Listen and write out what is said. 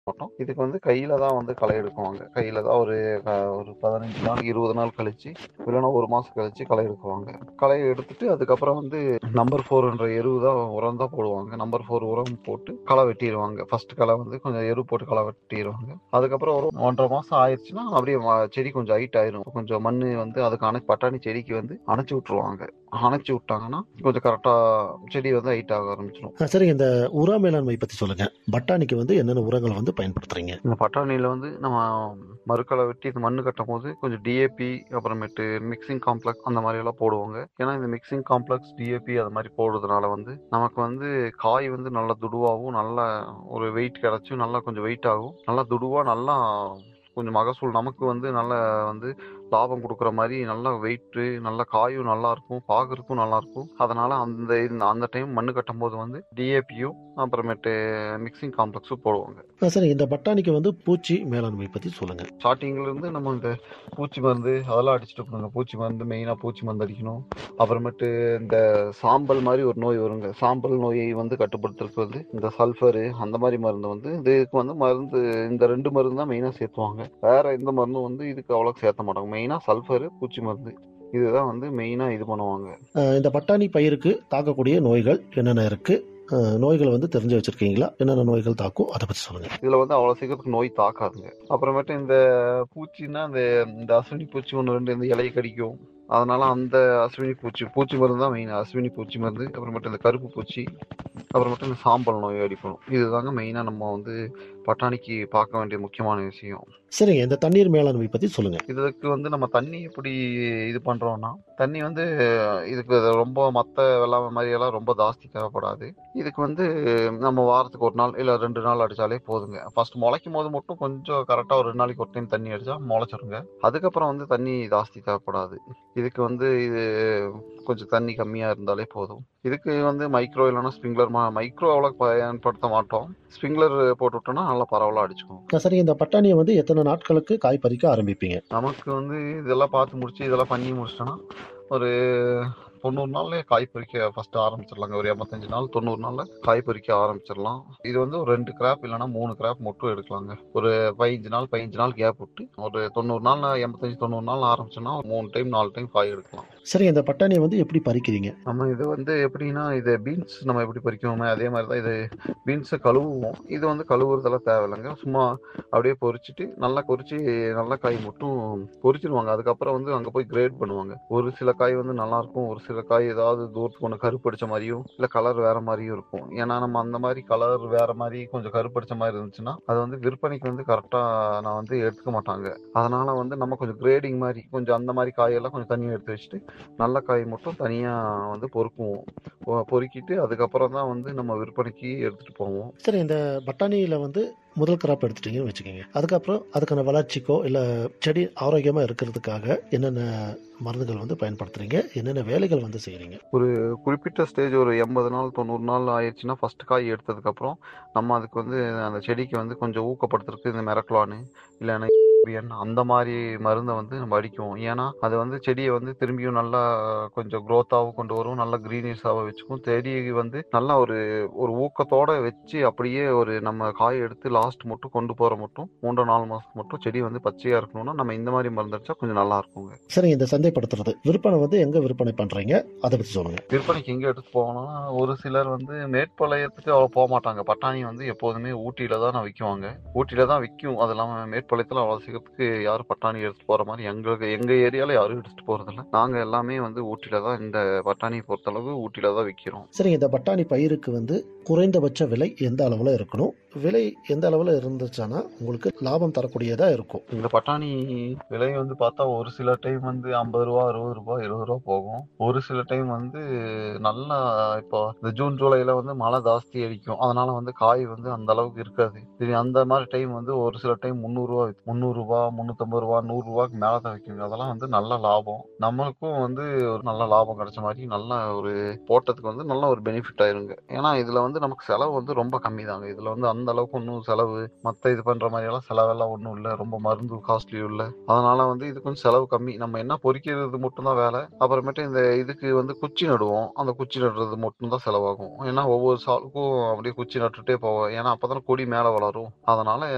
மாட்டோம் இதுக்கு வந்து கையில தான் வந்து களை எடுக்குவாங்க கையில தான் ஒரு அஹ், ஒரு பதினஞ்சு நாள் இருபது நாள் கழிச்சு இல்லைன்னா ஒரு மாசம் கழிச்சு களை எடுக்குவாங்க களை எடுத்துட்டு அதுக்கப்புறம் வந்து நம்பர் ஃபோர்ன்ற எருவு தான் உரம் தான் போடுவாங்க நம்பர் ஃபோர் உரம் போட்டு களை வெட்டிடுவாங்க ஃபர்ஸ்ட் களை வந்து கொஞ்சம் எரு போட்டு களை வெட்டிடுவாங்க அதுக்கப்புறம் ஒரு ஒன்றரை மாசம் ஆயிடுச்சுன்னா அப்படியே ம- செடி கொஞ்சம் ஹைட் ஆயிரும் கொஞ்சம் மண்ணு வந்து அதுக்கு அணை பட்டாணி செடிக்கு வந்து அணைச்சு விட்டுருவாங்க அணைச்சு விட்டாங்கன்னா கொஞ்சம் கரெக்டா செடி வந்து ஹைட் ஆக ஆரம்பிச்சிடும் ஆ, சரிங்க இந்த உர மேலாண்மை பத்தி சொல்லுங்க பட்டாணிக்கு வந்து என்னென்ன உரங்களை வந்து பயன்படுத்துறீங்க இந்த பட்டாணியில வந்து நம்ம மறுக்களை வெட்டி இந்த மண்ணு கட்டும் போது கொஞ்சம் டிஏபி அப்புறமேட்டு மிக்சிங் காம்ப்ளெக்ஸ் அந்த மாதிரி எல்லாம் போடுவாங்க ஏன்னா இந்த மிக்சிங் காம்ப்ளெக்ஸ் டிஏபி அது மாதிரி போடுறதுனால வந்து நமக்கு வந்து காய் வந்து நல்லா துடுவாகவும் நல்ல ஒரு வெயிட் கிடைச்சும் நல்லா கொஞ்சம் வெயிட் ஆகும் நல்லா துடுவா நல்லா கொஞ்சம் மகசூல் நமக்கு வந்து நல்ல வந்து லாபம் கொடுக்குற மாதிரி நல்லா வெயிட்டு நல்ல காயும் நல்லா இருக்கும் பார்க்கறதுக்கும் நல்லா இருக்கும் அதனால அந்த இந்த- அந்த டைம் மண்ணு கட்டும் போது வந்து டிஏபியும் அப்புறமேட்டு மிக்சிங் காம்ப்ளெக்ஸும் போடுவாங்க ஆ, சரிங்க இந்த பட்டாணிக்கு வந்து பூச்சி மேலாண்மை பத்தி சொல்லுங்க ஸ்டார்டிங்ல இருந்து நம்ம இந்த பூச்சி மருந்து அதெல்லாம் அடிச்சுட்டு இருக்கணுங்க பூச்சி மருந்து மெயினா பூச்சி மருந்து அடிக்கணும் அப்புறமேட்டு இந்த சாம்பல் மாதிரி ஒரு நோய் வருங்க சாம்பல் நோயை வந்து கட்டுப்படுத்துறதுக்கு வந்து இந்த சல்ஃபரு அந்த மாதிரி மருந்து வந்து இதுக்கு வந்து மருந்து இந்த ரெண்டு மருந்து தான் மெயினா சேர்த்துவாங்க வேற எந்த மருந்தும் வந்து இதுக்கு அவ்வளோ சேர்த்த மாட்டாங்க மெயினா சல்ஃபரு பூச்சி மருந்து இதுதான் வந்து மெயினா இது பண்ணுவாங்க ஆ, இந்த பட்டாணி பயிருக்கு தாக்கக்கூடிய நோய்கள் என்னென்ன இருக்கு ஆ, நோய்களை வந்து தெரிஞ்சு வச்சிருக்கீங்களா என்னென்ன நோய்கள் தாக்கும் அதை பத்தி சொல்லுங்க இதுல வந்து அவ்வளவு சீக்கிரத்துக்கு நோய் தாக்காதுங்க அப்புறமேட்டு இந்த பூச்சின்னா இந்த இந்த அஸ்வினி பூச்சி ஒன்று ரெண்டு இந்த இலையை கடிக்கும் அதனால அந்த அஸ்வினி பூச்சி பூச்சி மருந்து தான் மெயின் அஸ்வினி பூச்சி மருந்து அப்புறமேட்டு இந்த கருப்பு பூச்சி அப்புறமேட்டு இந்த சாம்பல் நோய் அடிக்கணும் இதுதாங்க மெயினா நம்ம வந்து பட்டாணிக்கு பார்க்க வேண்டிய முக்கியமான விஷயம் சரிங்க இந்த தண்ணீர் மேலாண்மை பத்தி சொல்லுங்க இதுக்கு வந்து நம்ம தண்ணி எப்படி இது பண்றோம்னா தண்ணி வந்து இதுக்கு ரொம்ப மத்த வெள்ளாமை மாதிரி எல்லாம் ரொம்ப ஜாஸ்தி தேவைப்படாது இதுக்கு வந்து நம்ம வாரத்துக்கு ஒரு நாள் இல்ல ரெண்டு நாள் அடிச்சாலே போதுங்க ஃபர்ஸ்ட் முளைக்கும் போது மட்டும் கொஞ்சம் கரெக்டா ஒரு ரெண்டு நாளைக்கு ஒரு டைம் தண்ணி அடிச்சா முளைச்சிருங்க அதுக்கப்புறம் வந்து தண்ணி ஜாஸ்தி தேவைப்படாது இதுக்கு வந்து இது கொஞ்சம் தண்ணி கம்மியா இருந்தாலே போதும் இதுக்கு வந்து மைக்ரோ இல்லைன்னா ஸ்ப்ரிங்க்லர் மைக்ரோ அவ்வளோ பயன்படுத்த மாட்டோம் ஸ்ப்ரிங்க்லர் போட்டு விட்டோம்னா நல்லா பரவலாக அடிச்சுக்கும் ஆ, சரிங்க இந்த பட்டாணியை வந்து எத்தனை நாட்களுக்கு காய் பறிக்க ஆரம்பிப்பீங்க நமக்கு வந்து இதெல்லாம் பார்த்து முடிச்சு இதெல்லாம் பண்ணி முடிச்சிட்டோன்னா ஒரு தொண்ணூறு நாள்லயே காய் பறிக்க ஃபர்ஸ்ட் ஆரம்பிச்சிடலாங்க ஒரு எண்பத்தஞ்சு நாள் தொண்ணூறு நாள்ல காய் பறிக்க ஆரம்பிச்சிடலாம் இது வந்து ஒரு ரெண்டு கிராப் இல்லைன்னா மூணு கிராப் மட்டும் எடுக்கலாங்க ஒரு பதினஞ்சு நாள் பதினஞ்சு நாள் கேப் விட்டு ஒரு தொண்ணூறு நாள் எண்பத்தஞ்சு தொண்ணூறு நாள் ஆரம்பிச்சோன்னா ஒரு மூணு டைம் நாலு டைம் காய் எடுக்கலாம் சரிங்க இந்த பட்டாணியை வந்து எப்படி பறிக்கிறீங்க நம்ம இது வந்து எப்படின்னா இது பீன்ஸ் நம்ம எப்படி பறிக்கணுமே அதே மாதிரி தான் இது பீன்ஸை கழுவுவோம் இது வந்து கழுவுறதெல்லாம் தேவையில்லைங்க சும்மா அப்படியே பொரிச்சிட்டு நல்லா பொரிச்சு நல்ல காய் மட்டும் பொரிச்சிருவாங்க அதுக்கப்புறம் வந்து அங்கே போய் கிரேட் பண்ணுவாங்க ஒரு சில காய் வந்து நல்லா இருக்கும் ஒரு சில காய் ஏதாவது தூரத்துக்கு ஒன்று கருப்படிச்ச மாதிரியும் இல்லை கலர் வேற மாதிரியும் இருக்கும் ஏன்னா நம்ம அந்த மாதிரி கலர் வேற மாதிரி கொஞ்சம் கருப்படிச்ச மாதிரி இருந்துச்சுன்னா அது வந்து விற்பனைக்கு வந்து கரெக்டாக நான் வந்து எடுத்துக்க மாட்டாங்க அதனால வந்து நம்ம கொஞ்சம் கிரேடிங் மாதிரி கொஞ்சம் அந்த மாதிரி காயெல்லாம் கொஞ்சம் தனியாக எடுத்து வச்சுட்டு நல்ல காய் மட்டும் தனியாக வந்து பொறுக்குவோம் பொ- பொறுக்கிட்டு அதுக்கப்புறம் தான் வந்து நம்ம விற்பனைக்கு எடுத்துட்டு போவோம் சரி இந்த பட்டாணியில வந்து முதல் கிராப் எடுத்துட்டீங்கன்னு வச்சுக்கோங்க அதுக்கப்புறம் அதுக்கான வளர்ச்சிக்கோ இல்ல செடி ஆரோக்கியமா இருக்கிறதுக்காக என்னென்ன மருந்துகள் வந்து பயன்படுத்துறீங்க என்னென்ன வேலைகள் வந்து செய்றீங்க குறிப்பிட்ட ஸ்டேஜ் ஒரு எண்பது நாள் தொண்ணூறு நாள் ஆயிடுச்சுன்னா ஃபர்ஸ்ட் காய் எடுத்ததுக்கப்புறம் நம்ம அதுக்கு வந்து அந்த செடிக்கு வந்து கொஞ்சம் ஊக்கப்படுத்துறதுக்கு இந்த மெரக்லானு இல்லைன்னா EPN அந்த மாதிரி மருந்தை வந்து நம்ம அடிக்குவோம் ஏன்னா அது வந்து செடியை வந்து திரும்பியும் நல்லா கொஞ்சம் க்ரோத்தாகவும் கொண்டு வரும் நல்லா க்ரீனிஷாகவும் வச்சுக்கும் செடியை வந்து நல்லா ஒரு ஒரு ஊக்கத்தோட வச்சு அப்படியே ஒரு நம்ம காய் எடுத்து லாஸ்ட் மட்டும் கொண்டு போற மட்டும் மூன்று நாலு மாசத்துக்கு மட்டும் செடி வந்து பச்சையா இருக்கணும்னா நம்ம இந்த மாதிரி மருந்து அடிச்சா கொஞ்சம் நல்லா இருக்குங்க சரி இந்த சந்தைப்படுத்துறது விற்பனை வந்து எங்க விற்பனை பண்றீங்க அதை பத்தி சொல்லுங்க விற்பனைக்கு எங்க எடுத்து போகணும்னா ஒரு சிலர் வந்து மேற்பாளையத்துக்கு அவ்வளோ போக மாட்டாங்க பட்டாணி வந்து எப்போதுமே ஊட்டியில தான் விற்குவாங்க ஊட்டியில தான் விற்கும் அது இல்லாமல் மேற்பாளையத்தில் அவ்வளோ சீக்கிரத்துக்கு யாரும் பட்டாணி எடுத்து போற மாதிரி எங்களுக்கு எங்க ஏரியால யாரும் எடுத்துட்டு போறதில்ல நாங்க எல்லாமே வந்து ஊட்டியில தான் இந்த பட்டாணி பொறுத்தளவு ஊட்டியில தான் விற்கிறோம் சரி இந்த பட்டாணி பயிருக்கு வந்து குறைந்தபட்ச விலை எந்த அளவுல இருக்கணும் விலை எந்த அளவுல இருந்துச்சுன்னா உங்களுக்கு லாபம் தரக்கூடியதா இருக்கும் இந்த பட்டாணி விலை வந்து பார்த்தா ஒரு சில டைம் வந்து ஐம்பது ரூபா அறுபது ரூபா இருபது ரூபா போகும் ஒரு சில டைம் வந்து நல்லா இப்போ இந்த ஜூன் ஜூலைல வந்து மழை ஜாஸ்தி அடிக்கும் அதனால வந்து காய் வந்து அந்த அளவுக்கு இருக்காது சரி அந்த மாதிரி டைம் வந்து ஒரு சில டைம் முந்நூறுரூவா முந்நூறு ரூபா முந்நூற்றம்பது ரூபா நூறு ரூபாய்க்கு மேலே தான் விற்கும் அதெல்லாம் வந்து நல்ல லாபம் நம்மளுக்கும் வந்து ஒரு நல்ல லாபம் கிடைச்ச மாதிரி நல்ல ஒரு போட்டதுக்கு வந்து நல்ல ஒரு பெனிஃபிட் ஆயிருங்க ஏன்னா இதுல வந்து நமக்கு செலவு வந்து ரொம்ப கம்மி தாங்க இதுல வந்து அந்த அளவுக்கு ஒன்றும் செலவு மத்த இது பண்ற மாதிரி எல்லாம் செலவெல்லாம் ஒன்றும் இல்லை ரொம்ப மருந்து காஸ்ட்லியும் இல்லை அதனால வந்து இது கொஞ்சம் செலவு கம்மி நம்ம என்ன பொறிக்கிறது மட்டும்தான் வேலை அப்புறமேட்டு இந்த இதுக்கு வந்து குச்சி நடுவோம் அந்த குச்சி நடுறது மட்டும்தான் செலவாகும் ஏன்னா ஒவ்வொரு சாலுக்கும் அப்படியே குச்சி நட்டுட்டே போவோம் ஏன்னா அப்பதான் கொடி மேலே வளரும் அதனால